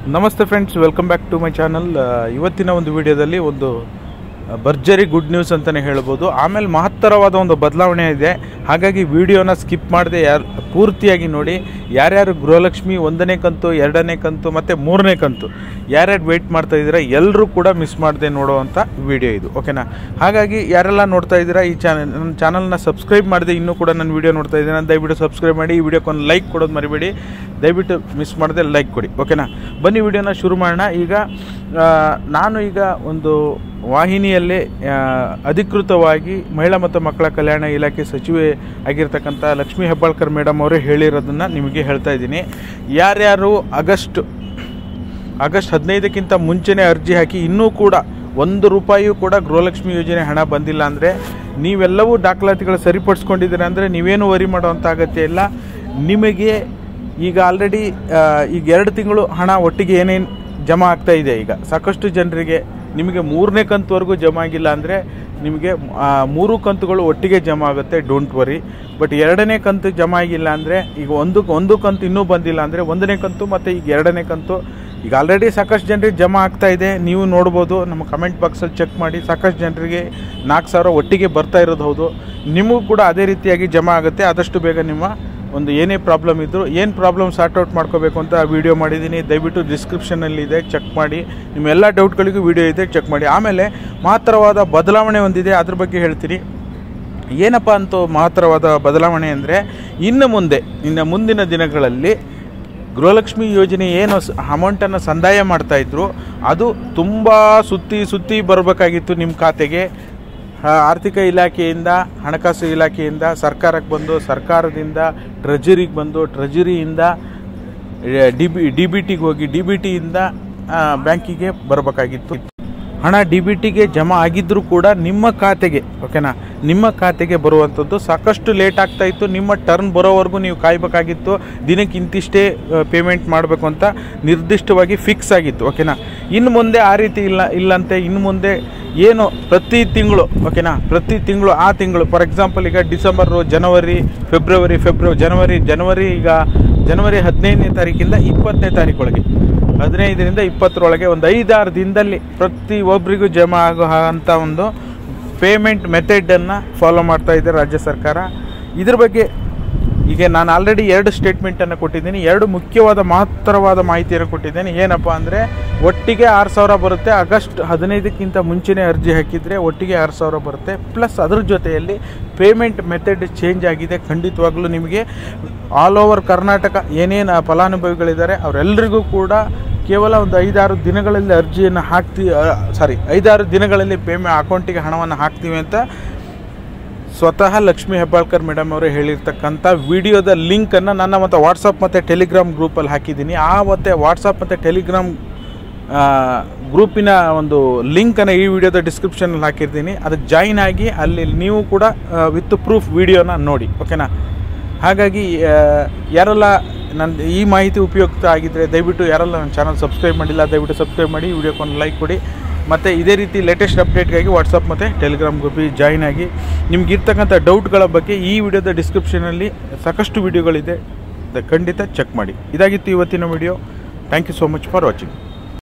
ನಮಸ್ತೆ friends welcome back to my channel ಇವತ್ತಿನ ಒಂದು ವಿಡಿಯೋದಲ್ಲಿ ಒಂದು ಆ, ಭರ್ಜರಿ ಗುಡ್ ನ್ಯೂಸ್ ಅಂತಲೇ ಹೇಳ್ಬೋದು ಆಮೇಲೆ ಮಹತ್ತರವಾದ ಒಂದು ಬದಲಾವಣೆ ಇದೆ ಹಾಗಾಗಿ ವಿಡಿಯೋನ ಸ್ಕಿಪ್ ಮಾಡದೆ ಯಾರು ಪೂರ್ತಿಯಾಗಿ ನೋಡಿ ಯಾರ್ಯಾರು ಗೃಹಲಕ್ಷ್ಮಿ ಒಂದನೇ ಕಂತು ಎರಡನೇ ಕಂತು ಮತ್ತು ಮೂರನೇ ಕಂತು ಯಾರ್ಯಾರು ವೆಯ್ಟ್ ಮಾಡ್ತಾ ಇದ್ದೀರಾ ಎಲ್ಲರೂ ಕೂಡ ಮಿಸ್ ಮಾಡದೆ ನೋಡುವಂಥ ವಿಡಿಯೋ ಇದು ಓಕೆನಾ ಹಾಗಾಗಿ ಯಾರೆಲ್ಲ ನೋಡ್ತಾ ಇದ್ದೀರಾ ಈ ಚಾನಲ್ ನನ್ನ ಚಾನಲ್ನ ಸಬ್ಸ್ಕ್ರೈಬ್ ಮಾಡದೆ ಇನ್ನೂ ಕೂಡ ನನ್ನ ವಿಡಿಯೋ ನೋಡ್ತಾ ಇದ್ದೀರಾ ದಯವಿಟ್ಟು ಸಬ್ಸ್ಕ್ರೈಬ್ ಮಾಡಿ ಈ ವಿಡಿಯೋಕ್ಕೊಂದು ಲೈಕ್ ಕೊಡೋದು ಮರಿಬೇಡಿ ದಯವಿಟ್ಟು ಮಿಸ್ ಮಾಡದೆ ಲೈಕ್ ಕೊಡಿ ಓಕೆನಾ ಬನ್ನಿ ವಿಡಿಯೋನ ಶುರು ಮಾಡೋಣ ಈಗ ಆ, ನಾನು ಈಗ ಒಂದು ವಾಹಿನಿಯಲ್ಲೇ ಆ, ಅಧಿಕೃತವಾಗಿ ಮಹಿಳಾ ಮತ್ತು ಮಕ್ಕಳ ಕಲ್ಯಾಣ ಇಲಾಖೆ ಸಚಿವೆ ಆಗಿರ್ತಕ್ಕಂಥ ಲಕ್ಷ್ಮೀ ಹೆಬ್ಬಾಳ್ಕರ್ ಮೇಡಮ್ ಅವರೇ ಹೇಳಿರೋದನ್ನು ನಿಮಗೆ ಹೇಳ್ತಾ ಇದ್ದೀನಿ ಯಾರ್ಯಾರು ಆಗಸ್ಟ್ ಆಗಸ್ಟ್ ಹದಿನೈದಕ್ಕಿಂತ ಮುಂಚೆನೇ ಅರ್ಜಿ ಹಾಕಿ ಇನ್ನೂ ಕೂಡ ಒಂದು ರೂಪಾಯಿಯೂ ಕೂಡ ಗೃಹಲಕ್ಷ್ಮಿ ಯೋಜನೆ ಹಣ ಬಂದಿಲ್ಲ ಅಂದರೆ ನೀವೆಲ್ಲವೂ ದಾಖಲಾತಿಗಳು ಸರಿಪಡಿಸ್ಕೊಂಡಿದ್ದೀರ ಅಂದರೆ ನೀವೇನು ವರಿ ಮಾಡುವಂಥ ಅಗತ್ಯ ಇಲ್ಲ ನಿಮಗೆ ಈಗ ಆಲ್ರೆಡಿ ಈಗ ಎರಡು ತಿಂಗಳು ಹಣ ಒಟ್ಟಿಗೆ ಏನೇನು ಜಮಾ ಆಗ್ತಾ ಇದೆ ಈಗ ಸಾಕಷ್ಟು ಜನರಿಗೆ ನಿಮಗೆ ಮೂರನೇ ಕಂತುವರೆಗೂ ಜಮಾ ಆಗಿಲ್ಲ ಅಂದರೆ ನಿಮಗೆ ಆ, ಮೂರು ಕಂತುಗಳು ಒಟ್ಟಿಗೆ ಜಮಾ ಆಗುತ್ತೆ ಡೋಂಟ್ ವರಿ ಬಟ್ ಎರಡನೇ ಕಂತು ಜಮಾ ಆಗಿಲ್ಲ ಅಂದರೆ ಈಗ ಒಂದು ಒಂದು ಕಂತು ಇನ್ನೂ ಬಂದಿಲ್ಲ ಅಂದರೆ ಒಂದನೇ ಕಂತು ಮತ್ತು ಈಗ ಎರಡನೇ ಕಂತು ಈಗ ಆಲ್ರೆಡಿ ಸಾಕಷ್ಟು ಜನರಿಗೆ ಜಮಾ ಆಗ್ತಾ ಇದೆ ನೀವು ನೋಡ್ಬೋದು ನಮ್ಮ ಕಮೆಂಟ್ ಬಾಕ್ಸಲ್ಲಿ ಚೆಕ್ ಮಾಡಿ ಸಾಕಷ್ಟು ಜನರಿಗೆ ನಾಲ್ಕು ಸಾವಿರ ಒಟ್ಟಿಗೆ ಬರ್ತಾ ಇರೋದು ಹೌದು ನಿಮಗೂ ಕೂಡ ಅದೇ ರೀತಿಯಾಗಿ ಜಮಾ ಆಗುತ್ತೆ ಆದಷ್ಟು ಬೇಗ ನಿಮ್ಮ ಒಂದು ಏನೇ ಪ್ರಾಬ್ಲಮ್ ಇದ್ದರೂ ಏನು ಪ್ರಾಬ್ಲಮ್ ಸಾರ್ಟ್ ಔಟ್ ಮಾಡ್ಕೋಬೇಕು ಅಂತ ವಿಡಿಯೋ ಮಾಡಿದ್ದೀನಿ ದಯವಿಟ್ಟು ಡಿಸ್ಕ್ರಿಪ್ಷನಲ್ಲಿ ಇದೆ ಚೆಕ್ ಮಾಡಿ ನಿಮ್ಮ ಎಲ್ಲ ಡೌಟ್ಗಳಿಗೂ ವಿಡಿಯೋ ಇದೆ ಚೆಕ್ ಮಾಡಿ ಆಮೇಲೆ ಮಹತ್ತರವಾದ ಬದಲಾವಣೆ ಒಂದಿದೆ ಅದ್ರ ಬಗ್ಗೆ ಹೇಳ್ತೀನಿ ಏನಪ್ಪ ಅಂತ ಮಹತ್ತರವಾದ ಬದಲಾವಣೆ ಅಂದರೆ ಇನ್ನು ಮುಂದೆ ಇನ್ನು ಮುಂದಿನ ದಿನಗಳಲ್ಲಿ ಗೃಹಲಕ್ಷ್ಮಿ ಯೋಜನೆ ಏನು ಅಮೌಂಟನ್ನು ಸಂದಾಯ ಮಾಡ್ತಾಯಿದ್ರು ಅದು ತುಂಬ ಸುತ್ತಿ ಸುತ್ತಿ ಬರಬೇಕಾಗಿತ್ತು ನಿಮ್ಮ ಖಾತೆಗೆ ಆ, ಆರ್ಥಿಕ ಇಲಾಖೆಯಿಂದ ಹಣಕಾಸು ಇಲಾಖೆಯಿಂದ ಸರ್ಕಾರಕ್ಕೆ ಬಂದು ಸರ್ಕಾರದಿಂದ ಟ್ರೆಜರಿಗೆ ಬಂದು ಟ್ರೆಜರಿಯಿಂದ ಡಿ ಬಿ ಡಿ ಬಿ ಟಿಗೆ ಹೋಗಿ ಡಿ ಬಿ ಟಿಯಿಂದ ಬ್ಯಾಂಕಿಗೆ ಬರಬೇಕಾಗಿತ್ತು ಹಣ ಡಿ ಬಿ ಟಿಗೆ ಜಮಾ ಆಗಿದ್ದರೂ ಕೂಡ ನಿಮ್ಮ ಖಾತೆಗೆ ಓಕೆನಾ ನಿಮ್ಮ ಖಾತೆಗೆ ಬರುವಂಥದ್ದು ಸಾಕಷ್ಟು ಲೇಟ್ ಆಗ್ತಾ ಇತ್ತು ನಿಮ್ಮ ಟರ್ನ್ ಬರೋವರೆಗೂ ನೀವು ಕಾಯಬೇಕಾಗಿತ್ತು ದಿನಕ್ಕೆ ಇಂತಿಷ್ಟೇ ಪೇಮೆಂಟ್ ಮಾಡಬೇಕು ಅಂತ ನಿರ್ದಿಷ್ಟವಾಗಿ ಫಿಕ್ಸ್ ಆಗಿತ್ತು ಓಕೆನಾ ಇನ್ನು ಮುಂದೆ ಆ ರೀತಿ ಇಲ್ಲ ಇಲ್ಲಂತೆ ಇನ್ನು ಮುಂದೆ ಏನು ಪ್ರತಿ ತಿಂಗಳು ಓಕೆನಾ ಪ್ರತಿ ತಿಂಗಳು ಆ ತಿಂಗಳು ಫಾರ್ ಎಕ್ಸಾಂಪಲ್ ಈಗ ಡಿಸೆಂಬರು ಜನವರಿ ಫೆಬ್ರವರಿ ಫೆಬ್ರವರಿ ಜನವರಿ ಜನವರಿ ಈಗ ಜನವರಿ ಹದಿನೈದನೇ ತಾರೀಕಿಂದ ಇಪ್ಪತ್ತನೇ ತಾರೀಕೊಳಗೆ ಹದಿನೈದರಿಂದ ಇಪ್ಪತ್ತರೊಳಗೆ ಒಂದು ಐದಾರು ದಿನದಲ್ಲಿ ಪ್ರತಿ ಒಬ್ಬರಿಗೂ ಜಮಾ ಆಗೋ ಅಂಥ ಒಂದು ಪೇಮೆಂಟ್ ಮೆಥಡನ್ನು ಫಾಲೋ ಮಾಡ್ತಾ ಇದೆ ರಾಜ್ಯ ಸರ್ಕಾರ ಇದ್ರ ಬಗ್ಗೆ ಈಗ ನಾನು ಆಲ್ರೆಡಿ ಎರಡು ಸ್ಟೇಟ್ಮೆಂಟನ್ನು ಕೊಟ್ಟಿದ್ದೀನಿ ಎರಡು ಮುಖ್ಯವಾದ ಮಹತ್ತರವಾದ ಮಾಹಿತಿಯನ್ನು ಕೊಟ್ಟಿದ್ದೇನೆ ಏನಪ್ಪ ಅಂದರೆ ಒಟ್ಟಿಗೆ ಆರು ಸಾವಿರ ಬರುತ್ತೆ ಆಗಸ್ಟ್ ಹದಿನೈದಕ್ಕಿಂತ ಮುಂಚೆನೇ ಅರ್ಜಿ ಹಾಕಿದರೆ ಒಟ್ಟಿಗೆ ಆರು ಸಾವಿರ ಬರುತ್ತೆ ಪ್ಲಸ್ ಅದ್ರ ಜೊತೆಯಲ್ಲಿ ಪೇಮೆಂಟ್ ಮೆಥಡ್ ಚೇಂಜ್ ಆಗಿದೆ ಖಂಡಿತವಾಗ್ಲೂ ನಿಮಗೆ ಆಲ್ ಓವರ್ ಕರ್ನಾಟಕ ಏನೇನು ಫಲಾನುಭವಿಗಳಿದ್ದಾರೆ ಅವರೆಲ್ಲರಿಗೂ ಕೂಡ ಕೇವಲ ಒಂದು ಐದಾರು ದಿನಗಳಲ್ಲಿ ಅರ್ಜಿಯನ್ನು ಹಾಕ್ತಿ ಸಾರಿ ಐದಾರು ದಿನಗಳಲ್ಲಿ ಪೇಮೆ ಅಕೌಂಟಿಗೆ ಹಣವನ್ನು ಹಾಕ್ತೀವಿ ಅಂತ ಸ್ವತಃ ಲಕ್ಷ್ಮೀ ಹೆಬ್ಬಾಳ್ಕರ್ ಮೇಡಮ್ ಅವರು ಹೇಳಿರ್ತಕ್ಕಂಥ ವಿಡಿಯೋದ ಲಿಂಕನ್ನು ನನ್ನ ಮತ್ತು ವಾಟ್ಸಪ್ ಮತ್ತು ಟೆಲಿಗ್ರಾಮ್ ಗ್ರೂಪಲ್ಲಿ ಹಾಕಿದ್ದೀನಿ ಆ ಮತ್ತು ವಾಟ್ಸಪ್ ಮತ್ತು ಟೆಲಿಗ್ರಾಮ್ ಆ, ಗ್ರೂಪಿನ ಒಂದು ಲಿಂಕನ್ನು ಈ ವಿಡಿಯೋದ ಡಿಸ್ಕ್ರಿಪ್ಷನಲ್ಲಿ ಹಾಕಿರ್ತೀನಿ ಅದಕ್ಕೆ ಜಾಯಿನ್ ಆಗಿ ಅಲ್ಲಿ ನೀವು ಕೂಡ ವಿತ್ ಪ್ರೂಫ್ ವಿಡಿಯೋನ ನೋಡಿ ಓಕೆನಾ ಹಾಗಾಗಿ ಆ, ಯಾರೆಲ್ಲ ನನ್ನ ಈ ಮಾಹಿತಿ ಉಪಯುಕ್ತ ಆಗಿದ್ದರೆ ದಯವಿಟ್ಟು ಯಾರೆಲ್ಲ ನನ್ನ ಚಾನಲ್ ಸಬ್ಸ್ಕ್ರೈಬ್ ಮಾಡಿಲ್ಲ ದಯವಿಟ್ಟು ಸಬ್ಸ್ಕ್ರೈಬ್ ಮಾಡಿ ವಿಡಿಯೋಕ್ಕೊಂದು ಲೈಕ್ ಕೊಡಿ ಮತ್ತು ಇದೇ ರೀತಿ ಲೇಟೆಸ್ಟ್ ಅಪ್ಡೇಟ್ಗಾಗಿ ವಾಟ್ಸಪ್ ಮತ್ತು ಟೆಲಿಗ್ರಾಮ್ ಗ್ರೂಪಿಗೆ ಜಾಯಿನ್ ಆಗಿ ನಿಮ್ಗೆ ಇರ್ತಕ್ಕಂಥ ಡೌಟ್ಗಳ ಬಗ್ಗೆ ಈ ವಿಡಿಯೋದ ಡಿಸ್ಕ್ರಿಪ್ಷನಲ್ಲಿ ಸಾಕಷ್ಟು ವಿಡಿಯೋಗಳಿದೆ ದ- ಖಂಡಿತ ಚೆಕ್ ಮಾಡಿ ಇದಾಗಿತ್ತು ಇವತ್ತಿನ video thank you so much for watching